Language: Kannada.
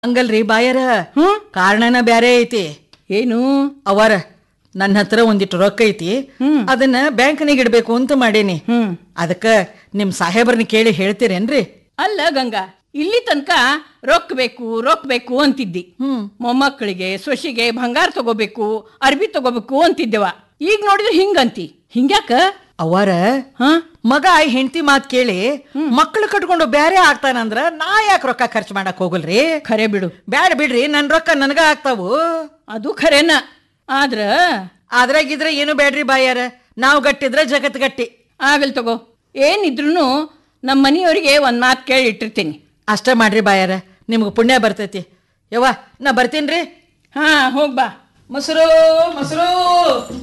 ಹಂಗಲ್ರಿ ಬಾಯರ ಹ್ಮ್ ಕಾರಣನ ಬ್ಯಾರೆ ಐತಿ ಏನು ಅವರ ನನ್ನ ಹತ್ರ ಒಂದಿಟ್ಟು ರೊಕ್ಕ ಐತಿ ಹ್ಮ್. ಅದನ್ನ ಬ್ಯಾಂಕ್ನಾಗ ಇಡ್ಬೇಕು ಅಂತ ಮಾಡೀನಿ ಹ್ಮ್ ಅದಕ್ಕ ನಿಮ್ ಸಾಹೇಬ್ರನ್ನ ಕೇಳಿ ಹೇಳ್ತೀರೇನ್ರಿ ಅಲ್ಲ ಗಂಗಾ ಇಲ್ಲಿ ತನಕ ರೊಕ್ಕ ಬೇಕು ರೊಕ್ಕ ಬೇಕು ಅಂತಿದ್ದಿ ಹ್ಮ್ ಮೊಮ್ಮಕ್ಕಳಿಗೆ ಸೊಸಿಗೆ ಬಂಗಾರ ತಗೋಬೇಕು ಅರ್ಬಿ ತಗೋಬೇಕು ಅಂತಿದ್ದೆವ ಈಗ ನೋಡಿದ್ರೆ ಹಿಂಗಂತಿ ಹಿಂಗ್ಯಾಕ ಅವರ ಹಾ ಮಗ ಹೆಂಡತಿ ಮಾತ್ ಕೇಳಿ ಮಕ್ಕಳು ಕಟ್ಕೊಂಡು ಬ್ಯಾರೆ ಆಗ್ತಾನಂದ್ರ ನಾ ಯಾಕೆ ರೊಕ್ಕ ಖರ್ಚು ಮಾಡಕ್ ಹೋಗಲ್ರಿ ಖರೆ ಬಿಡು ಬ್ಯಾಡ ಬಿಡ್ರಿ ನನ್ ರೊಕ್ಕ ನನ್ಗ ಆಗ್ತಾವು ಅದು ಖರೇನ ಆದ್ರ ಅದ್ರಾಗಿದ್ರೆ ಏನು ಬ್ಯಾಡ್ರಿ ಬಾಯಾರ ನಾವು ಗಟ್ಟಿದ್ರ ಜಗತ್ ಗಟ್ಟಿ ಆಗಲ್ ತಗೋ ಏನಿದ್ರು ನಮ್ಮ ಮನೆಯವರಿಗೆ ಒಂದ್ ಮಾತು ಕೇಳಿ ಇಟ್ಟಿರ್ತೀನಿ ಅಷ್ಟ ಮಾಡ್ರಿ ಬಾಯಾರ ನಿಮ್ಗೆ ಪುಣ್ಯ ಬರ್ತೈತಿ ಯವ್ವ ನಾ ಬರ್ತೀನ್ರಿ ಹಾ ಹೋಗ್ಬಾ ಮೊಸರು ಮೊಸರು